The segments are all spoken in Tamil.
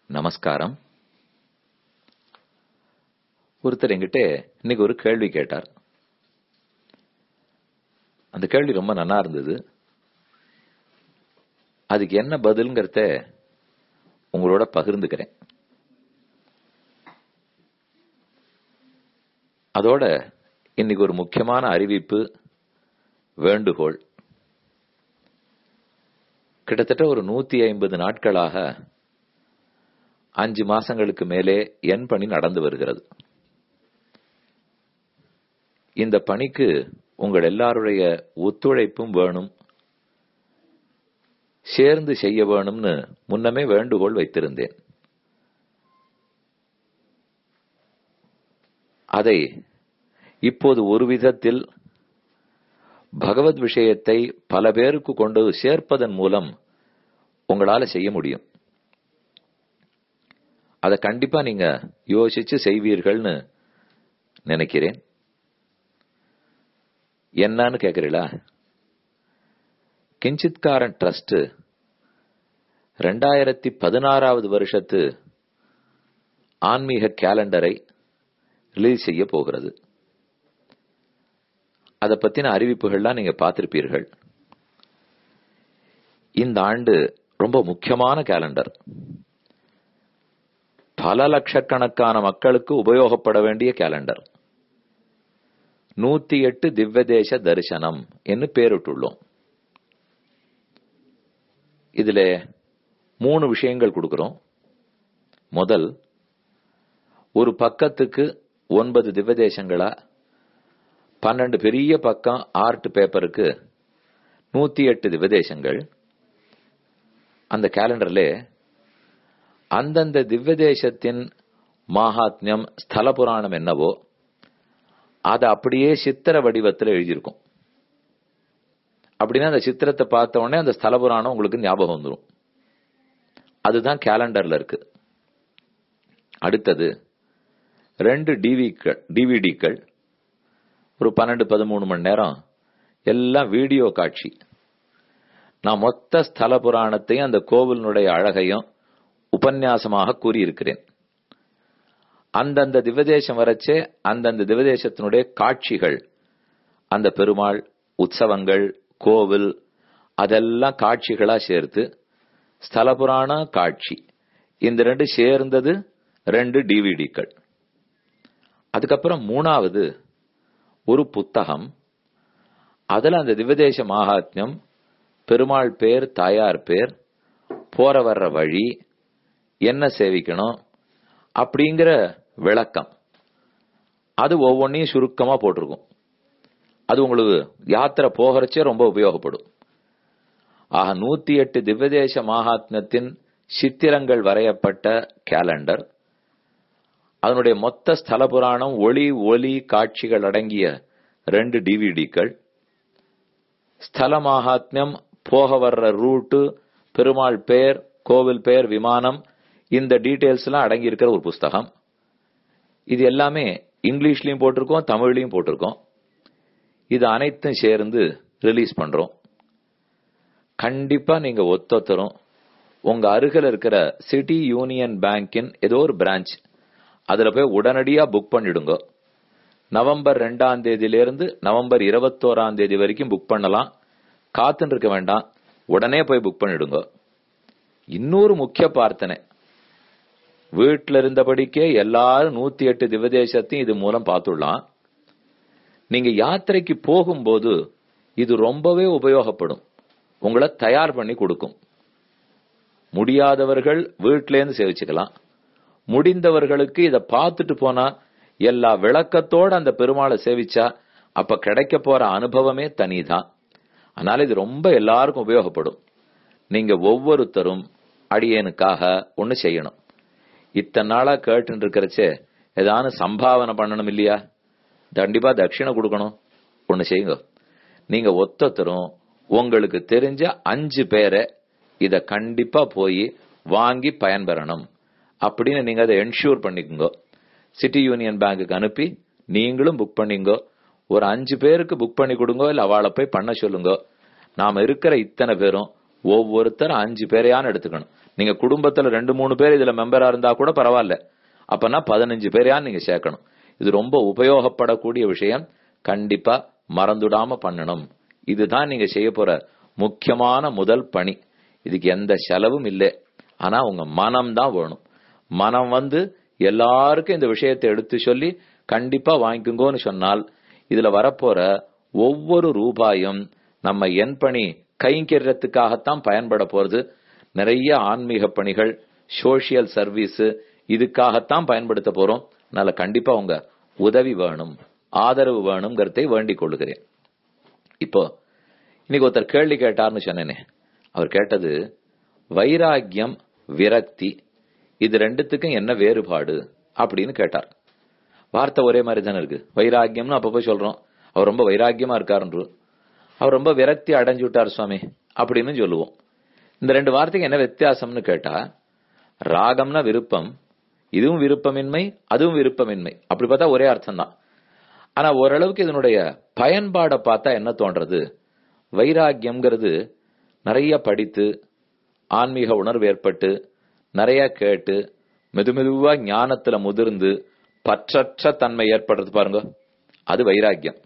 நமஸ்காரம் ஒருத்தர் என்கிட்ட இன்னைக்கு ஒரு கேள்வி கேட்டார் அந்த கேள்வி ரொம்ப நல்லா இருந்தது அதுக்கு என்ன பதில்ங்கிறத உங்களோட பகிர்ந்துக்கிறேன் அதோட இன்னைக்கு ஒரு முக்கியமான அறிவிப்பு வேண்டுகோள் கிட்டத்தட்ட ஒரு நூத்தி ஐம்பது நாட்களாக அஞ்சு மாசங்களுக்கு மேலே என் பணி நடந்து வருகிறது இந்த பணிக்கு உங்கள் எல்லாருடைய ஒத்துழைப்பும் வேணும் சேர்ந்து செய்ய வேணும்னு முன்னமே வேண்டுகோள் வைத்திருந்தேன் அதை இப்போது ஒரு விதத்தில் பகவத் விஷயத்தை பல பேருக்கு கொண்டு சேர்ப்பதன் மூலம் உங்களால செய்ய முடியும் அதை கண்டிப்பா நீங்க யோசிச்சு செய்வீர்கள்னு நினைக்கிறேன் என்னன்னு கேக்குறீங்களா கிஞ்சித்காரன் ட்ரஸ்ட் ரெண்டாயிரத்தி பதினாறாவது வருஷத்து ஆன்மீக கேலண்டரை ரிலீஸ் செய்ய போகிறது அதை பத்தின அறிவிப்புகள்லாம் நீங்க பார்த்திருப்பீர்கள் இந்த ஆண்டு ரொம்ப முக்கியமான கேலண்டர் பல லட்சக்கணக்கான மக்களுக்கு உபயோகப்பட வேண்டிய கேலண்டர் நூத்தி எட்டு திவ்ய தேச தரிசனம் என்று பேரிட்டுள்ளோம் இதுல மூணு விஷயங்கள் கொடுக்கிறோம் முதல் ஒரு பக்கத்துக்கு ஒன்பது திவ்ய தேசங்களா பன்னெண்டு பெரிய பக்கம் ஆர்ட் பேப்பருக்கு நூத்தி எட்டு திவ்யதேசங்கள் அந்த கேலண்டர்ல அந்தந்த திவ்யதேசத்தின் மாகாத்மியம் ஸ்தல புராணம் என்னவோ அதை அப்படியே சித்திர வடிவத்தில் எழுதியிருக்கும் அப்படின்னா அந்த சித்திரத்தை பார்த்த உடனே அந்த ஸ்தல புராணம் உங்களுக்கு ஞாபகம் வந்துடும் அதுதான் கேலண்டர்ல இருக்கு அடுத்தது ரெண்டு டிவிக்கள் டிவிடிக்கள் ஒரு பன்னெண்டு பதிமூணு மணி நேரம் எல்லாம் வீடியோ காட்சி நான் மொத்த ஸ்தல புராணத்தையும் அந்த கோவிலினுடைய அழகையும் உபன்யாசமாக கூறியிருக்கிறேன் அந்தந்த திவதேசம் வரச்சே அந்தந்த திவதேசத்தினுடைய காட்சிகள் அந்த பெருமாள் உற்சவங்கள் கோவில் அதெல்லாம் காட்சிகளா சேர்த்து ஸ்தல புராண காட்சி இந்த ரெண்டு சேர்ந்தது ரெண்டு டிவிடிக்கள் அதுக்கப்புறம் மூணாவது ஒரு புத்தகம் அதுல அந்த திவதேச மாகாத்மியம் பெருமாள் பேர் தாயார் பேர் போற வர்ற வழி என்ன சேவிக்கணும் அப்படிங்கிற விளக்கம் அது ஒவ்வொன்றையும் சுருக்கமா போட்டிருக்கும் அது உங்களுக்கு யாத்திரை போகிறச்சே ரொம்ப உபயோகப்படும் ஆக நூத்தி எட்டு திவ்யதேச மாகாத்மியத்தின் சித்திரங்கள் வரையப்பட்ட கேலண்டர் அதனுடைய மொத்த ஸ்தல புராணம் ஒளி ஒலி காட்சிகள் அடங்கிய ரெண்டு டிவிடிக்கள் ஸ்தல மாகாத்மியம் போக வர்ற ரூட்டு பெருமாள் பேர் கோவில் பேர் விமானம் இந்த டீட்டெயில்ஸ் எல்லாம் அடங்கி இருக்கிற ஒரு புஸ்தகம் இது எல்லாமே இங்கிலீஷ்லயும் போட்டிருக்கோம் தமிழ்லயும் போட்டிருக்கோம் இது அனைத்தும் சேர்ந்து ரிலீஸ் பண்றோம் கண்டிப்பா நீங்க ஒத்தொத்தரும் உங்க அருகில் இருக்கிற சிட்டி யூனியன் பேங்கின் ஏதோ ஒரு பிரான்ச் அதுல போய் உடனடியா புக் பண்ணிடுங்க நவம்பர் ரெண்டாம் தேதியிலிருந்து நவம்பர் இருபத்தோராம் தேதி வரைக்கும் புக் பண்ணலாம் காத்துன்னு இருக்க வேண்டாம் உடனே போய் புக் பண்ணிடுங்க இன்னொரு முக்கிய பிரார்த்தனை வீட்டில் இருந்தபடிக்கே எல்லாரும் நூத்தி எட்டு திவதேசத்தையும் இது மூலம் பார்த்துடலாம் நீங்க யாத்திரைக்கு போகும்போது இது ரொம்பவே உபயோகப்படும் உங்களை தயார் பண்ணி கொடுக்கும் முடியாதவர்கள் வீட்டிலேருந்து சேவிச்சுக்கலாம் முடிந்தவர்களுக்கு இதை பார்த்துட்டு போனா எல்லா விளக்கத்தோட அந்த பெருமாளை சேவிச்சா அப்ப கிடைக்க போற அனுபவமே தனிதான் அதனால இது ரொம்ப எல்லாருக்கும் உபயோகப்படும் நீங்க ஒவ்வொருத்தரும் அடியனுக்காக ஒண்ணு செய்யணும் இத்தனை நாளா கேட்டு இருக்கிறச்சே ஏதானு சம்பாவனை பண்ணணும் இல்லையா கண்டிப்பா தட்சிணை கொடுக்கணும் ஒண்ணு செய்யுங்க நீங்க ஒத்தத்தரும் உங்களுக்கு தெரிஞ்ச அஞ்சு பேரை இத கண்டிப்பா போய் வாங்கி பயன்பெறணும் அப்படின்னு நீங்க அதை என்ஷூர் பண்ணிக்கோங்க சிட்டி யூனியன் பேங்குக்கு அனுப்பி நீங்களும் புக் பண்ணிங்க ஒரு அஞ்சு பேருக்கு புக் பண்ணி கொடுங்க இல்ல அவளை போய் பண்ண சொல்லுங்க நாம இருக்கிற இத்தனை பேரும் ஒவ்வொருத்தர் அஞ்சு பேரையான எடுத்துக்கணும் நீங்க குடும்பத்துல ரெண்டு மூணு பேர் இதுல மெம்பரா இருந்தா கூட பரவாயில்ல அப்பனா பதினஞ்சு பேரையான் நீங்க சேர்க்கணும் இது ரொம்ப உபயோகப்படக்கூடிய விஷயம் கண்டிப்பா மறந்துடாம பண்ணணும் இதுதான் நீங்க செய்ய போற முக்கியமான முதல் பணி இதுக்கு எந்த செலவும் இல்லை ஆனா உங்க மனம் தான் வேணும் மனம் வந்து எல்லாருக்கும் இந்த விஷயத்தை எடுத்து சொல்லி கண்டிப்பா வாங்கிக்கோங்கன்னு சொன்னால் இதுல வரப்போற ஒவ்வொரு ரூபாயும் நம்ம என் பணி கைங்கிறதுக்காகத்தான் பயன்பட போறது நிறைய ஆன்மீக பணிகள் சோசியல் சர்வீஸ் இதுக்காகத்தான் பயன்படுத்த போறோம் அதனால கண்டிப்பா உங்க உதவி வேணும் ஆதரவு வேணுங்கிறதை வேண்டிக் கொள்ளுகிறேன் இப்போ இன்னைக்கு ஒருத்தர் கேள்வி கேட்டார்னு சொன்னேனே அவர் கேட்டது வைராக்கியம் விரக்தி இது ரெண்டுத்துக்கும் என்ன வேறுபாடு அப்படின்னு கேட்டார் வார்த்தை ஒரே மாதிரி தானே இருக்கு வைராக்கியம்னு அப்பப்போ சொல்றோம் அவர் ரொம்ப வைராக்கியமா இருக்காருன்று அவர் ரொம்ப விரக்தி அடைஞ்சு விட்டார் சுவாமி அப்படின்னு சொல்லுவோம் இந்த ரெண்டு வார்த்தைக்கு என்ன வித்தியாசம்னு கேட்டா ராகம்னா விருப்பம் இதுவும் விருப்பமின்மை அதுவும் விருப்பமின்மை அப்படி பார்த்தா ஒரே அர்த்தம் தான் ஆனா ஓரளவுக்கு இதனுடைய பயன்பாடை பார்த்தா என்ன தோன்றது வைராக்கியம்ங்கிறது நிறைய படித்து ஆன்மீக உணர்வு ஏற்பட்டு நிறைய கேட்டு மெதுமெதுவா ஞானத்துல முதிர்ந்து பற்றற்ற தன்மை ஏற்படுறது பாருங்க அது வைராக்கியம்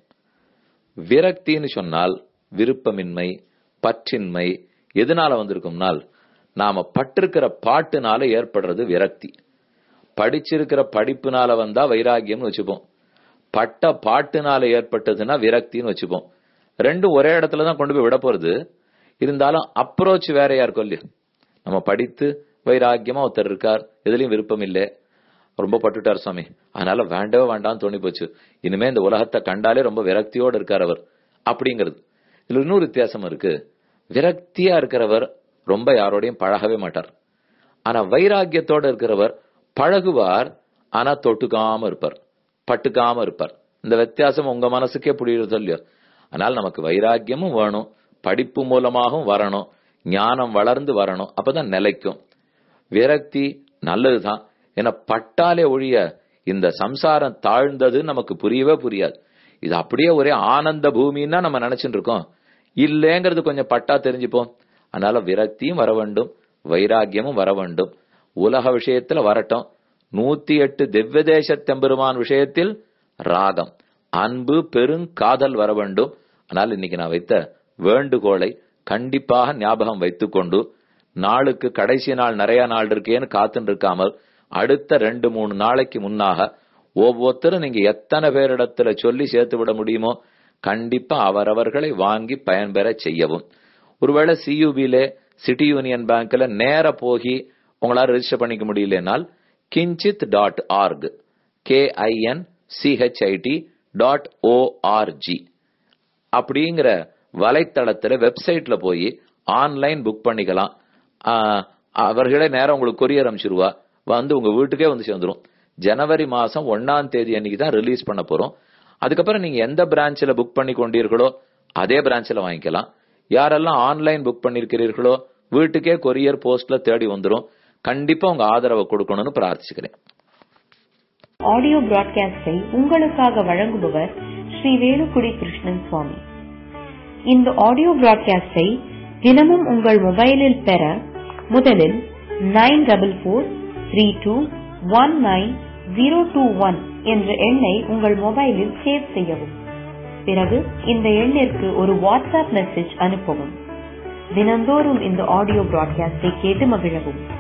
விரக்தின்னு சொன்னால் விருப்பமின்மை பற்றின்மை எதனால வந்திருக்கும்னால் நாம பட்டிருக்கிற பாட்டுனால ஏற்படுறது விரக்தி படிச்சிருக்கிற படிப்புனால வந்தா வைராக்கியம்னு வச்சுப்போம் பட்ட பாட்டுனால ஏற்பட்டதுன்னா விரக்தின்னு வச்சுப்போம் ரெண்டும் ஒரே இடத்துல தான் கொண்டு போய் விட போறது இருந்தாலும் அப்ரோச் வேறையா இருக்கும் இல்லையா நம்ம படித்து வைராக்கியமா ஒருத்தர் இருக்கார் எதுலயும் விருப்பம் இல்லை ரொம்ப பட்டுட்டார் சுவாமி அதனால வேண்டவே வேண்டாம்னு தோணி போச்சு இனிமே இந்த உலகத்தை கண்டாலே ரொம்ப விரக்தியோடு இருக்கார் அவர் அப்படிங்கிறது இதுல இன்னொரு வித்தியாசம் இருக்கு விரக்தியா இருக்கிறவர் ரொம்ப யாரோடையும் பழகவே மாட்டார் ஆனா வைராக்கியத்தோட இருக்கிறவர் பழகுவார் ஆனா தொட்டுக்காம இருப்பார் பட்டுக்காம இருப்பார் இந்த வித்தியாசம் உங்க மனசுக்கே புரியுறது இல்லையோ அதனால நமக்கு வைராக்கியமும் வேணும் படிப்பு மூலமாகவும் வரணும் ஞானம் வளர்ந்து வரணும் அப்பதான் நிலைக்கும் விரக்தி நல்லதுதான் ஏன்னா பட்டாலே ஒழிய இந்த சம்சாரம் தாழ்ந்தது நமக்கு புரியவே புரியாது இது அப்படியே ஒரே ஆனந்த பூமின்னா நம்ம நினைச்சுட்டு இருக்கோம் இல்லைங்கிறது கொஞ்சம் பட்டா தெரிஞ்சுப்போம் அதனால விரக்தியும் வர வேண்டும் வைராக்கியமும் வர வேண்டும் உலக விஷயத்துல வரட்டும் நூத்தி எட்டு திவ்ய தேசத்தெம்பெருமான் விஷயத்தில் ராகம் அன்பு பெருங்காதல் வர வேண்டும் ஆனால் இன்னைக்கு நான் வைத்த வேண்டுகோளை கண்டிப்பாக ஞாபகம் வைத்துக்கொண்டு நாளுக்கு கடைசி நாள் நிறைய நாள் இருக்கேன்னு காத்துட்டு இருக்காமல் அடுத்த ரெண்டு மூணு நாளைக்கு முன்னாக ஒவ்வொருத்தரும் நீங்க எத்தனை பேரிடத்துல சொல்லி சேர்த்து விட முடியுமோ கண்டிப்பா அவரவர்களை வாங்கி பயன்பெற செய்யவும் ஒருவேளை சியூபில சிட்டி யூனியன் பேங்க்ல நேர போகி உங்களால ரெஜிஸ்டர் பண்ணிக்க முடியலனால் Kinchit dot org KIN CHIT dot ORG அப்படிங்கிற வலைத்தளத்துல வெப்சைட்ல போய் ஆன்லைன் புக் பண்ணிக்கலாம் அவர்களே நேரம் உங்களுக்கு கொரியர் அனுப்பிச்சிருவா வந்து உங்க வீட்டுக்கே வந்து சேர்ந்துரும் ஜனவரி மாசம் ஒன்னாம் தேதி அன்னைக்கு தான் ரிலீஸ் பண்ண போறோம் அதுக்கப்புறம் நீங்க எந்த பிரான்ச்ல புக் பண்ணி கொண்டீர்களோ அதே பிரான்ச்ல வாங்கிக்கலாம் யாரெல்லாம் ஆன்லைன் புக் பண்ணிருக்கிறீர்களோ வீட்டுக்கே கொரியர் போஸ்ட்ல தேடி வந்துரும் கண்டிப்பா உங்க ஆதரவை கொடுக்கணும்னு பிரார்த்திச்சுக்கிறேன் ஆடியோ பிராட்காஸ்டை உங்களுக்காக வழங்குபவர் ஸ்ரீ வேலுக்குடி கிருஷ்ணன் சுவாமி இந்த ஆடியோ பிராட்காஸ்டை தினமும் உங்கள் மொபைலில் பெற முதலில் nine double four three two one nine zero two one என்ற எண்ணை உங்கள் மொபைலில் சேவ் செய்யவும் பிறகு இந்த எண்ணிற்கு ஒரு வாட்ஸ்அப் மெசேஜ் அனுப்பவும் தினந்தோறும் இந்த ஆடியோ பிராட்காஸ்டை கேட்டு மகிழவும்